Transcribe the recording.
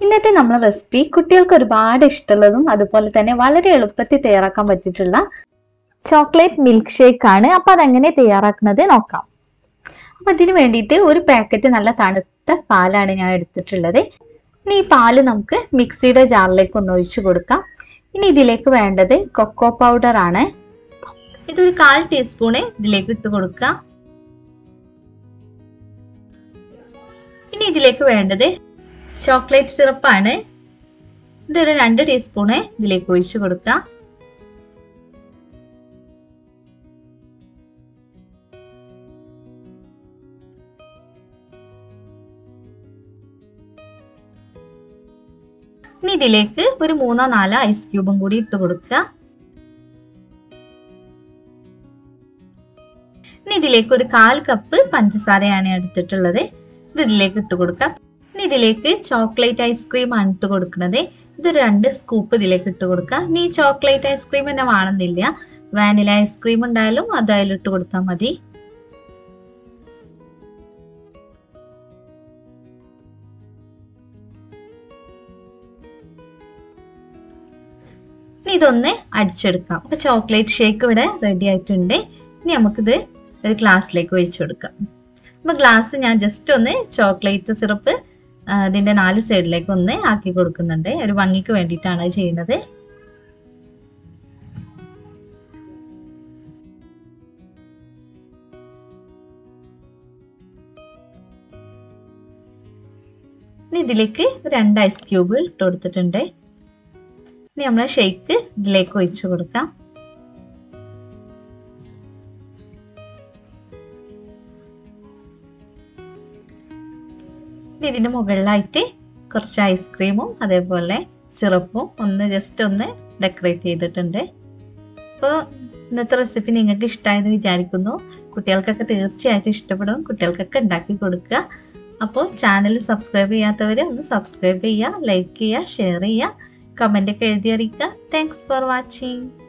ഇന്നത്തെ നമ്മളെ റെസിപ്പി കുട്ടികൾക്ക് ഒരുപാട് ഇഷ്ടമുള്ളതും അതുപോലെ തന്നെ വളരെ എളുപ്പത്തിൽ തയ്യാറാക്കാൻ പറ്റിയിട്ടുള്ള ചോക്ലേറ്റ് മിൽക്ക് ഷേക്ക് ആണ് അപ്പൊ അതെങ്ങനെ തയ്യാറാക്കുന്നത് നോക്കാം അപ്പൊ അതിന് വേണ്ടിയിട്ട് ഒരു പാക്കറ്റ് നല്ല തണുത്ത പാലാണ് ഞാൻ എടുത്തിട്ടുള്ളത് ഇനി ഈ പാല് നമുക്ക് മിക്സിയുടെ ജാറിലേക്ക് ഒന്ന് ഒഴിച്ചു കൊടുക്കാം ഇനി ഇതിലേക്ക് വേണ്ടത് കൊക്കോ പൗഡർ ആണ് ഇതൊരു കാൽ ടീസ്പൂണ് ഇതിലേക്ക് ഇട്ട് കൊടുക്കാം ഇനി ഇതിലേക്ക് വേണ്ടത് ചോക്ലേറ്റ് സിറപ്പാണ് ഇതൊരു രണ്ട് ടീസ്പൂണ് ഇതിലേക്ക് ഒഴിച്ചു കൊടുക്കാം ഇനി ഇതിലേക്ക് ഒരു മൂന്നോ നാലോ ഐസ് ക്യൂബും കൂടി ഇട്ട് കൊടുക്കുക ഇനി ഇതിലേക്ക് ഒരു കാൽ കപ്പ് പഞ്ചസാരയാണ് എടുത്തിട്ടുള്ളത് ഇത് ഇതിലേക്ക് ഇട്ട് കൊടുക്കാം ഇനി ഇതിലേക്ക് ചോക്ലേറ്റ് ഐസ്ക്രീം ആണ് ഇട്ട് കൊടുക്കുന്നത് ഇത് രണ്ട് സ്കൂപ്പ് ഇതിലേക്ക് ഇട്ട് കൊടുക്കാം ഇനി ചോക്ലേറ്റ് ഐസ്ക്രീം തന്നെ വേണമെന്നില്ല വാനില ഐസ്ക്രീം ഉണ്ടായാലും അത് അതിലിട്ട് കൊടുത്താൽ മതി ഇനി ഇതൊന്ന് അടിച്ചെടുക്കാം അപ്പൊ ചോക്ലേറ്റ് ഷേക്ക് ഇവിടെ റെഡി ആയിട്ടുണ്ട് ഇനി നമുക്കിത് ഒരു ഗ്ലാസ്സിലേക്ക് ഒഴിച്ചു കൊടുക്കാം അപ്പൊ ഗ്ലാസ് ഞാൻ ജസ്റ്റ് ഒന്ന് ചോക്ലേറ്റ് സിറപ്പ് ഇതിന്റെ നാല് സൈഡിലേക്ക് ഒന്ന് ആക്കി കൊടുക്കുന്നുണ്ട് ഒരു ഭംഗിക്ക് വേണ്ടിയിട്ടാണ് അത് ചെയ്യുന്നത് ഇനി ഇതിലേക്ക് രണ്ട് ഐസ് ക്യൂബ് ഇട്ട് കൊടുത്തിട്ടുണ്ട് ഇനി നമ്മൾ ഷെയ്ക്ക് ഇതിലേക്ക് ഒഴിച്ചു കൊടുക്കാം ഇതിന്റെ മുകളിലായിട്ട് കുറച്ച് ഐസ്ക്രീമും അതേപോലെ സിറപ്പും ഒന്ന് ജസ്റ്റ് ഒന്ന് ഡെക്കറേറ്റ് ചെയ്തിട്ടുണ്ട് അപ്പോൾ ഇന്നത്തെ റെസിപ്പി നിങ്ങൾക്ക് ഇഷ്ടമായെന്ന് വിചാരിക്കുന്നു കുട്ടികൾക്കൊക്കെ തീർച്ചയായിട്ടും ഇഷ്ടപ്പെടും കുട്ടികൾക്കൊക്കെ ഉണ്ടാക്കി കൊടുക്കുക അപ്പോൾ ചാനൽ സബ്സ്ക്രൈബ് ചെയ്യാത്തവർ ഒന്ന് സബ്സ്ക്രൈബ് ചെയ്യുക ലൈക്ക് ചെയ്യുക ഷെയർ ചെയ്യുക കമൻ്റ് ഒക്കെ എഴുതി അറിയിക്കുക താങ്ക്സ് ഫോർ വാച്ചിങ്